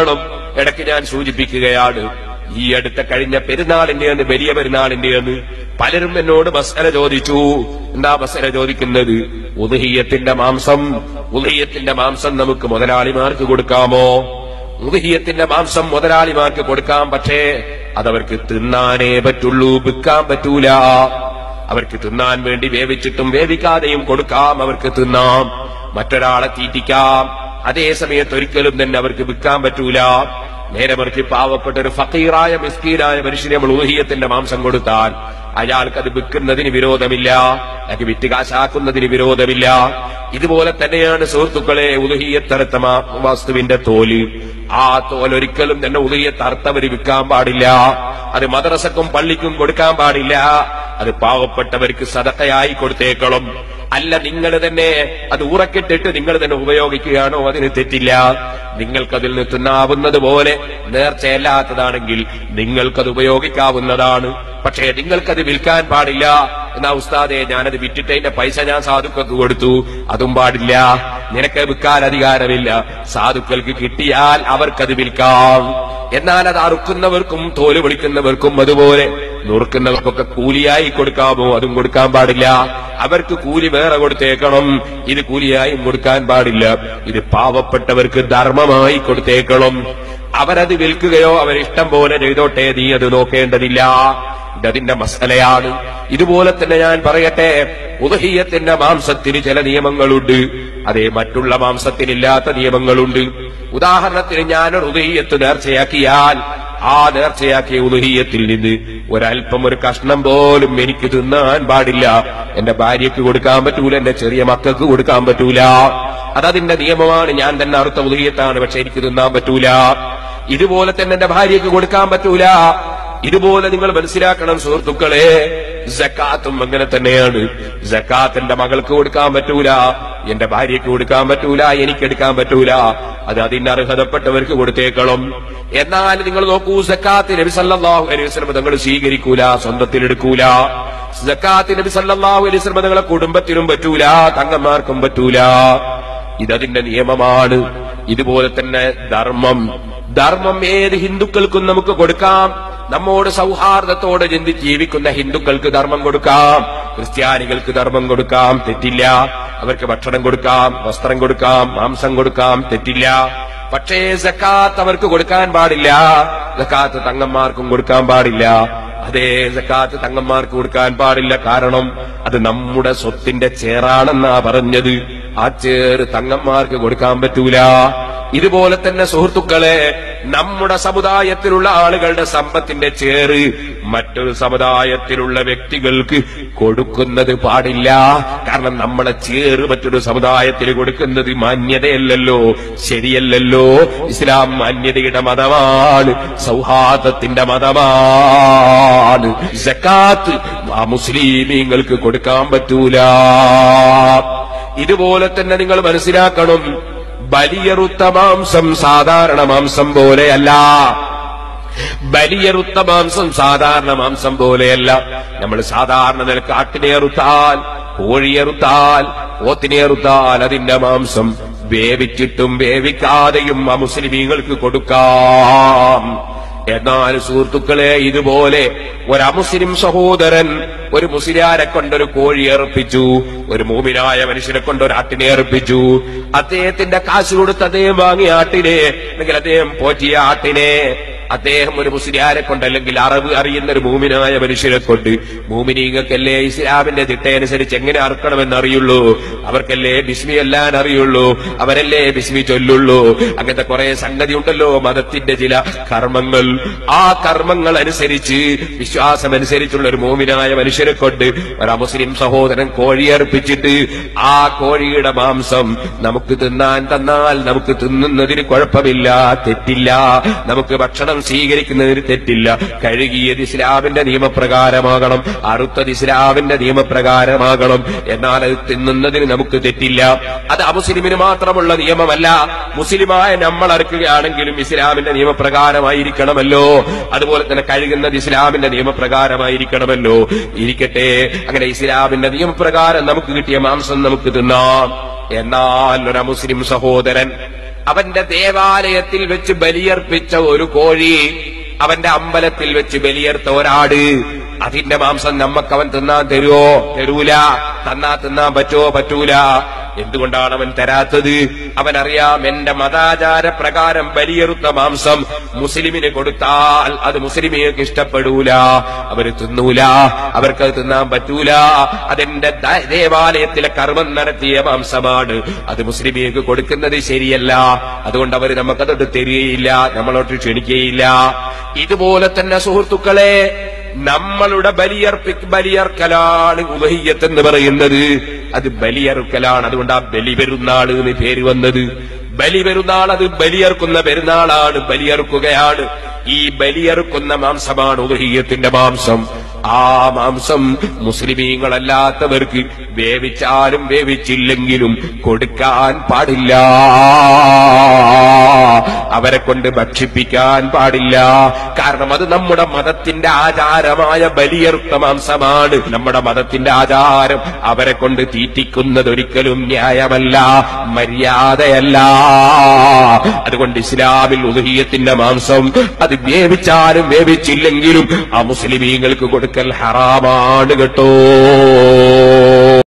ഇടയ്ക്ക് ഞാൻ സൂചിപ്പിക്കുകയാണ് ഈ അടുത്ത കഴിഞ്ഞ പെരുന്നാളിന്റെ അന്ന് വലിയ പെരുന്നാളിന്റെ അന്ന് പലരും എന്നോട് മസല ചോദിച്ചു എന്താ മസല ചോദിക്കുന്നത് ഉദഹീയത്തിന്റെ മാംസം ഉദഹീയത്തിന്റെ മാംസം നമുക്ക് മുതലാളിമാർക്ക് കൊടുക്കാമോ ഉദഹീയത്തിന്റെ മാംസം മുതലാളിമാർക്ക് കൊടുക്കാം പക്ഷേ അതവർക്ക് തിന്നാനേ പറ്റുള്ളൂ വിൽക്കാൻ പറ്റൂല അവർക്ക് തിന്നാൻ വേണ്ടി വേവിച്ചിട്ടും വേവിക്കാതെയും കൊടുക്കാം അവർക്ക് തിന്നാം മറ്റൊരാളെ തീറ്റിക്കാം അതേ സമയത്ത് ഒരിക്കലും തന്നെ അവർക്ക് വിൽക്കാൻ പറ്റൂല നേരെ മറിച്ച് പാവപ്പെട്ട ഒരു ഫക്കീറായ മിസ്കീനായ മനുഷ്യനെ നമ്മൾ ഊഹിയത്തിന്റെ മാംസം കൊടുത്താൽ അയാൾക്ക് അത് വിൽക്കുന്നതിന് വിരോധമില്ല അയാൾക്ക് വിറ്റ് കാശാക്കുന്നതിന് വിരോധമില്ല ഇതുപോലെ തന്നെയാണ് സുഹൃത്തുക്കളെ ഉദഹീയത്തറുത്ത വസ്തുവിന്റെ തോല് ആ തോൽ ഒരിക്കലും തന്നെ ഉദഹീയത്തറുത്തവര് വിൽക്കാൻ പാടില്ല അത് മദ്രസക്കും പള്ളിക്കും കൊടുക്കാൻ പാടില്ല അത് പാവപ്പെട്ടവർക്ക് സദക്കയായി കൊടുത്തേക്കണം അല്ല നിങ്ങൾ തന്നെ അത് ഉറക്കിട്ടിട്ട് നിങ്ങൾ തന്നെ ഉപയോഗിക്കുകയാണോ അതിന് തെറ്റില്ല നിങ്ങൾക്കതിൽ നിന്ന് തിന്നാവുന്നത് പോലെ നേർച്ചയല്ലാത്തതാണെങ്കിൽ നിങ്ങൾക്കത് ഉപയോഗിക്കാവുന്നതാണ് പക്ഷേ നിങ്ങൾക്കത് വിൽക്കാൻ പാടില്ല എന്നാ ഉസ്താദെ ഞാനത് വിറ്റിട്ടതിന്റെ പൈസ ഞാൻ സാധുക്കൾക്ക് കൊടുത്തു അതും പാടില്ല നിനക്ക് വിൽക്കാൻ അധികാരമില്ല സാധുക്കൾക്ക് കിട്ടിയാൽ അവർക്കത് വിൽക്കാം എന്നാൽ അത് അറുക്കുന്നവർക്കും തോല് വിളിക്കുന്നവർക്കും അതുപോലെ നുറുക്കുന്നവർക്കൊക്കെ കൂലിയായി കൊടുക്കാമോ അതും കൊടുക്കാൻ പാടില്ല അവർക്ക് കൂലി വേറെ കൊടുത്തേക്കണം ഇത് കൂലിയായും കൊടുക്കാൻ പാടില്ല ഇത് പാവപ്പെട്ടവർക്ക് ധർമ്മമായി കൊടുത്തേക്കണം അവരത് വിൽക്കുകയോ അവരിഷ്ടം പോലെ ചെയ്തോട്ടെ നീ അത് നോക്കേണ്ടതില്ല ഇതതിന്റെ മസലയാണ് ഇതുപോലെ തന്നെ ഞാൻ പറയട്ടെ ഉദഹീയത്തിന്റെ മാംസത്തിന് ചില നിയമങ്ങളുണ്ട് അതേ മറ്റുള്ള മാംസത്തിനില്ലാത്ത നിയമങ്ങളുണ്ട് ഉദാഹരണത്തിന് ഞാനൊരു ഉദഹീയത്ത് നേർച്ചയാക്കിയാൽ ആ നേർച്ചയാക്കിയ ഉദഹീയത്തിൽ നിന്ന് ഒരല്പം ഒരു കഷ്ണം പോലും എനിക്ക് തിന്നാൻ പാടില്ല എന്റെ ഭാര്യയ്ക്ക് കൊടുക്കാൻ പറ്റൂല എന്റെ ചെറിയ മക്കൾക്ക് കൊടുക്കാൻ പറ്റൂല അതതിന്റെ നിയമമാണ് ഞാൻ തന്നെ അറുത്ത ഉദഹീയത്താണ് പക്ഷെ എനിക്ക് തിന്നാൻ പറ്റൂല ഇതുപോലെ തന്നെ എന്റെ ഭാര്യയ്ക്ക് കൊടുക്കാൻ പറ്റൂല ഇതുപോലെ നിങ്ങൾ മനസ്സിലാക്കണം സുഹൃത്തുക്കളെ ജക്കാത്തും അങ്ങനെ തന്നെയാണ് ജക്കാത്ത് എന്റെ മകൾക്ക് കൊടുക്കാൻ പറ്റൂല എന്റെ ഭാര്യയ്ക്ക് കൊടുക്കാൻ പറ്റൂല എനിക്ക് എടുക്കാൻ പറ്റൂല അത് അതിന്റെ അർഹതപ്പെട്ടവർക്ക് കൊടുത്തേക്കണം എന്നാൽ നിങ്ങൾ നോക്കൂ സക്കാത്ത് നബി സല്ലല്ലാഹു അലൈഹി വസല്ലം തങ്ങൾ സ്വീകരിക്കൂല സ്വന്തത്തിൽ എടുക്കൂല സക്കാത്ത് നബി സല്ലല്ലാഹു അലൈഹി വസല്ലം തങ്ങളെ കുടുംബത്തിനും പറ്റൂല തങ്ങന്മാർക്കും പറ്റൂല ഇതതിന്റെ നിയമമാണ് ഇതുപോലെ തന്നെ ധർമ്മം ധർമ്മം ഏത് ഹിന്ദുക്കൾക്കും നമുക്ക് കൊടുക്കാം നമ്മോട് സൗഹാർദ്ദത്തോടെ ചിന്തി ജീവിക്കുന്ന ഹിന്ദുക്കൾക്ക് ധർമ്മം കൊടുക്കാം ക്രിസ്ത്യാനികൾക്ക് ധർമ്മം കൊടുക്കാം തെറ്റില്ല അവർക്ക് ഭക്ഷണം കൊടുക്കാം വസ്ത്രം കൊടുക്കാം മാംസം കൊടുക്കാം തെറ്റില്ല പക്ഷേ സക്കാത്ത് അവർക്ക് കൊടുക്കാൻ പാടില്ല സക്കാത്ത് തങ്ങന്മാർക്കും കൊടുക്കാൻ പാടില്ല അതേ സക്കാത്ത് തങ്ങന്മാർക്ക് കൊടുക്കാൻ പാടില്ല കാരണം അത് നമ്മുടെ സ്വത്തിന്റെ ചേറാണെന്നാ പറഞ്ഞത് ആ ചേറ് തങ്ങന്മാർക്ക് കൊടുക്കാൻ പറ്റൂല ഇതുപോലെ തന്നെ സുഹൃത്തുക്കളെ നമ്മുടെ സമുദായത്തിലുള്ള ആളുകളുടെ സമ്പത്തിന്റെ ചേറ് മറ്റൊരു സമുദായത്തിലുള്ള വ്യക്തികൾക്ക് കൊടുക്കുന്നത് പാടില്ല കാരണം നമ്മളെ ചേറ് മറ്റൊരു സമുദായത്തിൽ കൊടുക്കുന്നത് മാന്യതയല്ലല്ലോ ശരിയല്ലല്ലോ ഇസ്ലാം മാന്യതയുടെ മതമാണ് സൗഹാർദ്ദത്തിന്റെ മതമാണ് ജക്കാത്ത് ആ മുസ്ലിമീങ്ങൾക്ക് കൊടുക്കാൻ പറ്റൂല ഇതുപോലെ തന്നെ നിങ്ങൾ മനസ്സിലാക്കണം ബലിയറുത്ത മാംസം സാധാരണ മാംസം പോലെയല്ല ബലിയറുത്ത മാംസം സാധാരണ മാംസം പോലെയല്ല നമ്മൾ സാധാരണ നിലക്ക് ആട്ടിനെറുത്താൽ കോഴിയെറുത്താൽ ഓത്തിനെറുത്താൽ അതിന്റെ മാംസം വേവിച്ചിട്ടും വേവിക്കാതെയും ആ മുസ്ലിമീങ്ങൾക്ക് കൊടുക്കാം എന്നാൽ സുഹൃത്തുക്കളെ ഇതുപോലെ ഒരു അമുസ്ലിം സഹോദരൻ ഒരു മുസ്ലിയാരെ കൊണ്ടൊരു കോഴി ഏർപ്പിച്ചു ഒരു മൂമിനായ മനുഷ്യനെ കൊണ്ട് ഒരു ആട്ടിനെ ഏർപ്പിച്ചു അദ്ദേഹത്തിന്റെ കാശ് കൊടുത്ത് അദ്ദേഹം വാങ്ങിയ ആട്ടിനെ അല്ലെങ്കിൽ അദ്ദേഹം പോറ്റിയ ആട്ടിനെ അദ്ദേഹം ഒരു മുസ്ലിയാരെ കൊണ്ട് അല്ലെങ്കിൽ അറിവ് അറിയുന്ന ഒരു മൂമിനായ മനുഷ്യനെ കൊണ്ട് മൂമിനീങ്ങൾക്കല്ലേ ഇസ്ലാമിന്റെ ചിട്ടയനുസരിച്ച് എങ്ങനെ അറുക്കണമെന്ന് അറിയുള്ളൂ അവർക്കല്ലേ ബിസ്മി എല്ലാം അറിയുള്ളൂ അവരല്ലേ ബിസ്മി ചൊല്ലുള്ളൂ അങ്ങനത്തെ കുറെ സംഗതി ഉണ്ടല്ലോ മതത്തിന്റെ ചില കർമ്മങ്ങൾ ആ കർമ്മങ്ങൾ അനുസരിച്ച് വിശ്വാസം അനുസരിച്ചുള്ള ഒരു മൂമിനായ മനുഷ്യനെ കൊണ്ട് ഒരു മുസ്ലിം സഹോദരൻ കോഴി അർപ്പിച്ചിട്ട് ആ കോഴിയുടെ മാംസം നമുക്ക് തിന്നാൻ തന്നാൽ നമുക്ക് തിന്നുന്നതിന് കുഴപ്പമില്ല തെറ്റില്ല നമുക്ക് ഭക്ഷണം സ്വീകരിക്കുന്നതിന് തെറ്റില്ല കഴുകിയത് ഇസ്ലാമിന്റെ നിയമപ്രകാരമാകണം അറുത്തത് ഇസ്ലാമിന്റെ നിയമപ്രകാരമാകണം എന്നാൽ അത് തിന്നുന്നതിന് നമുക്ക് തെറ്റില്ല അത് അമുസ്ലിമിന് മാത്രമുള്ള നിയമമല്ല മുസ്ലിമായ നമ്മൾ അറുക്കുകയാണെങ്കിലും ഇസ്ലാമിന്റെ നിയമപ്രകാരമായിരിക്കണമല്ലോ അതുപോലെ തന്നെ കഴുകുന്നത് ഇസ്ലാമിന്റെ നിയമപ്രകാരമായിരിക്കണമല്ലോ ഇരിക്കട്ടെ അങ്ങനെ ഇസ്ലാമിന്റെ നിയമപ്രകാരം നമുക്ക് കിട്ടിയ മാംസം നമുക്ക് തിന്നാം എന്നാൽ ഒരു മുസ്ലിം സഹോദരൻ അവന്റെ ദേവാലയത്തിൽ വെച്ച് ബലിയർപ്പിച്ച ഒരു കോഴി അവന്റെ അമ്പലത്തിൽ വെച്ച് ബലിയർത്ത ഒരാട് അതിന്റെ മാംസം നമ്മക്ക് അവൻ തിന്നാൻ തരുവോ തരൂല തന്നാ തിന്നാൻ പറ്റുമോ പറ്റൂല എന്തുകൊണ്ടാണ് അവൻ തരാത്തത് അവൻ അറിയാം എന്റെ മതാചാര പ്രകാരം ബലിയെറുത്ത മാംസം മുസ്ലിമിന് കൊടുത്താൽ അത് മുസ്ലിമിയർക്ക് ഇഷ്ടപ്പെടൂല അവര് തിന്നൂല അവർക്ക് അത് തിന്നാൻ പറ്റൂല അതെന്റെ ദ- ദേവാലയത്തിലെ കർമ്മം നടത്തിയ മാംസമാണ് അത് മുസ്ലിമിയർക്ക് കൊടുക്കുന്നത് ശരിയല്ല അതുകൊണ്ട് അവർ നമുക്കതൊട്ട് തരികയില്ല നമ്മളോട്ട് ക്ഷണിക്കുകയില്ല ഇതുപോലെ തന്നെ സുഹൃത്തുക്കളെ നമ്മളുടെ ബലിയർപ്പി ബലിയർക്കലാണ് ഉദഹിയത്ത് എന്ന് പറയുന്നത് അത് ബലിയറുക്കലാണ് അതുകൊണ്ട് ആ ബലി പെരുന്നാൾ എന്ന് പേര് വന്നത് ബലി പെരുന്നാൾ അത് ബലിയർക്കുന്ന പെരുന്നാളാണ് ബലിയറുക്കുകയാണ് ഈ ബലിയറുക്കുന്ന മാംസമാണ് ഉദഹിയത്തിന്റെ മാംസം ആ മാംസം മുസ്ലിമീങ്ങളല്ലാത്തവർക്ക് വേവിച്ചാലും വേവിച്ചില്ലെങ്കിലും കൊടുക്കാൻ പാടില്ല അവരെ കൊണ്ട് ഭക്ഷിപ്പിക്കാൻ പാടില്ല കാരണം അത് നമ്മുടെ മതത്തിന്റെ ആചാരമായ ബലിയറുത്ത മാംസമാണ് നമ്മുടെ മതത്തിന്റെ ആചാരം അവരെ കൊണ്ട് തീറ്റിക്കുന്നത് ഒരിക്കലും ന്യായമല്ല മര്യാദയല്ല അതുകൊണ്ട് ഇസ്ലാമിൽ ഉദഹീയത്തിന്റെ മാംസം അത് വേവിച്ചാലും വേവിച്ചില്ലെങ്കിലും ആ മുസ്ലിമീങ്ങൾക്ക് കൊടുക്കൽ ഹറാമാണ് കേട്ടോ